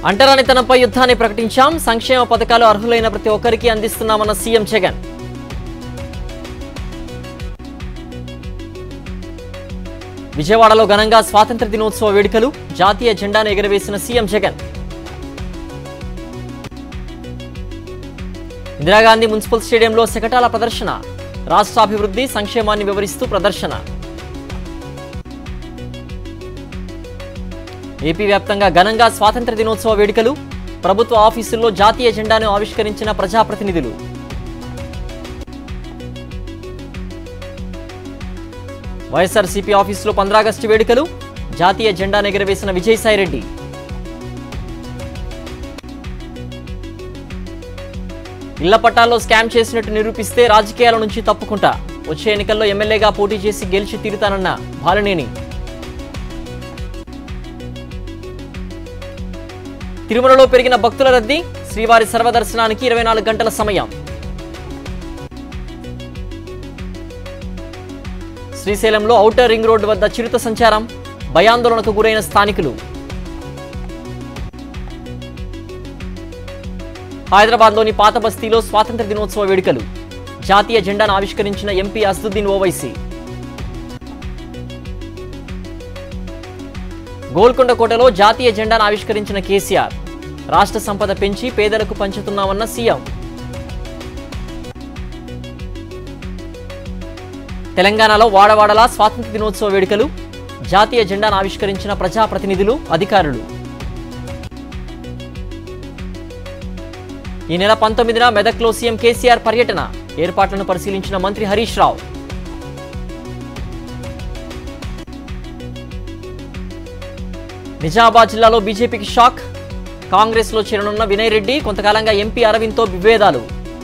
అంటరానితనంపై యుద్ధాన్ని ప్రకటించాం సంక్షేమ పథకాలు అర్హులైన ప్రతి ఒక్కరికి అందిస్తున్నామన్న సీఎం జగన్ విజయవాడలో ఘనంగా స్వాతంత్ర దినోత్సవ వేడుకలు జాతీయ జెండాను ఎగురవేసిన సీఎం జగన్ ఇందిరాగాంధీ మున్సిపల్ స్టేడియంలో శకటాల ప్రదర్శన రాష్ట్ర అభివృద్ధి సంక్షేమాన్ని వివరిస్తూ ప్రదర్శన ఏపీ వ్యాప్తంగా ఘనంగా స్వాతంత్ర దినోత్సవ వేడుకలు ప్రభుత్వ ఆఫీసుల్లో జాతీయ జెండాను ఆవిష్కరించిన ప్రజాప్రతినిధులు వైఎస్ఆర్సీపీ ఆఫీసులో పంద్రాగస్టు వేడుకలు జాతీయ జెండాను ఎగురవేసిన విజయసాయిరెడ్డి ఇళ్ల పట్టాల్లో స్కామ్ చేసినట్టు నిరూపిస్తే రాజకీయాల నుంచి తప్పుకుంటా వచ్చే ఎన్నికల్లో ఎమ్మెల్యేగా పోటీ చేసి గెలిచి తీరుతానన్న బాలినేని తిరుమలలో పెరిగిన భక్తుల రద్దీ శ్రీవారి సర్వదర్శనానికి ఇరవై నాలుగు గంటల సమయం శ్రీశైలంలో ఔటర్ రింగ్ రోడ్డు వద్ద చిరుత సంచారం భయాందోళనకు గురైన స్థానికులు హైదరాబాద్లోని పాత బస్తీలో స్వాతంత్ర దినోత్సవ వేడుకలు జాతీయ జెండాను ఆవిష్కరించిన ఎంపీ అసదుద్దీన్ ఓవైసీ గోల్కొండ కోటలో జాతీయ జెండాను ఆవిష్కరించిన కేసీఆర్ రాష్ట్ర సంపద పెంచి పేదలకు పంచుతున్నామన్న సీఎం తెలంగాణలో వాడవాడలా స్వాతంత్ర దినోత్సవ వేడుకలు జాతీయ జెండాను ఆవిష్కరించిన ప్రజాప్రతినిధులు అధికారులు ఈ నెల పంతొమ్మిదిన మెదక్లో సీఎం కేసీఆర్ పర్యటన ఏర్పాట్లను పరిశీలించిన మంత్రి హరీష్ రావు నిజామాబాద్ జిల్లాలో బీజేపీకి షాక్ కాంగ్రెస్లో చేరనున్న వినయ్ రెడ్డి కొంతకాలంగా ఎంపీ అరవింద్తో విభేదాలు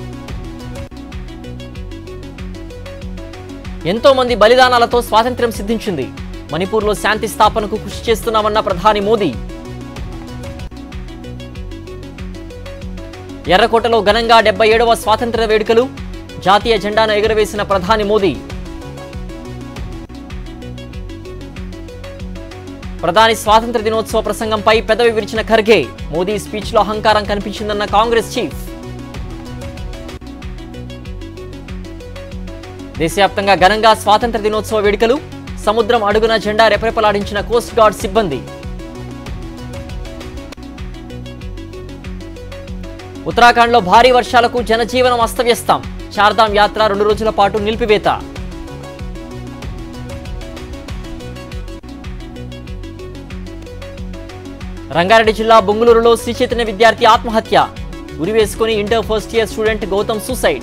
ఎంతో మంది బలిదానాలతో స్వాతంత్ర్యం సిద్ధించింది మణిపూర్లో శాంతి స్థాపనకు కృషి చేస్తున్నామన్న ప్రధాని మోదీ ఎర్రకోటలో ఘనంగా డెబ్బై ఏడవ స్వాతంత్ర్య వేడుకలు జాతీయ జెండాను ఎగురవేసిన ప్రధాని మోదీ ప్రధాని స్వాతంత్ర దినోత్సవ ప్రసంగంపై పెదవి విరిచిన ఖర్గే మోదీ స్పీచ్లో అహంకారం కనిపించిందన్న కాంగ్రెస్ చీఫ్ దేశవ్యాప్తంగా ఘనంగా స్వాతంత్ర దినోత్సవ వేడుకలు సముద్రం అడుగున జెండా రెపరెపలాడించిన కోస్ట్ గార్డ్ సిబ్బంది ఉత్తరాఖండ్లో భారీ వర్షాలకు జనజీవనం అస్తవ్యస్తం చార్ధామ్ యాత్ర రెండు రోజుల పాటు నిలిపివేత రంగారెడ్డి జిల్లా బొంగుళూరులో శ్రీ చైతన్య విద్యార్థి ఆత్మహత్య ఉరివేసుకుని inter first year student Gautam suicide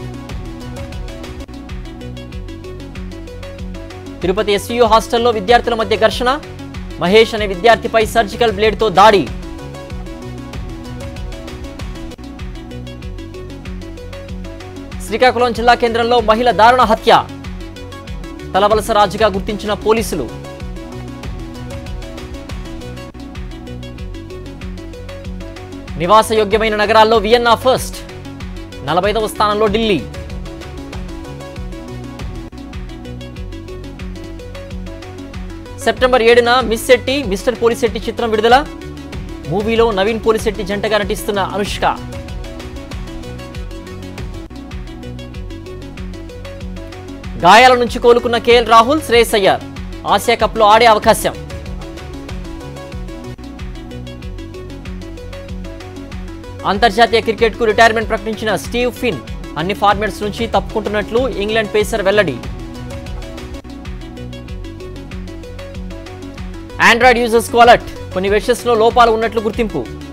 Tirupati S హాస్టల్లో విద్యార్థుల మధ్య ఘర్షణ మహేష్ అనే విద్యార్థిపై సర్జికల్ బ్లేడ్తో దాడి శ్రీకాకుళం జిల్లా కేంద్రంలో మహిళ దారుణ హత్య తలవలస రాజుగా గుర్తించిన పోలీసులు నివాసయోగ్యమైన నగరాల్లో వియన్నా ఫస్ట్ నలభైదవ స్థానంలో ఢిల్లీ సెప్టెంబర్ ఏడున మిస్ శెట్టి మిస్టర్ పోలిశెట్టి చిత్రం విడుదల మూవీలో నవీన్ పోలిశెట్టి జంటగా నటిస్తున్న అనుష్క గాయాల నుంచి కోలుకున్న కేఎల్ రాహుల్ శ్రేయస్ అయ్యార్ ఆసియా కప్లో ఆడే అవకాశం అంతర్జాతీయ క్రికెట్కు రిటైర్మెంట్ ప్రకటించిన స్టీవ్ ఫిన్ అన్ని ఫార్మాట్స్ నుంచి తప్పుకుంటున్నట్లు ఇంగ్లాండ్ పేసర్ వెల్లడి ఆండ్రాయిడ్ యూజర్స్కు అలర్ట్ కొన్ని వెషెస్లో లోపాలు ఉన్నట్లు గుర్తింపు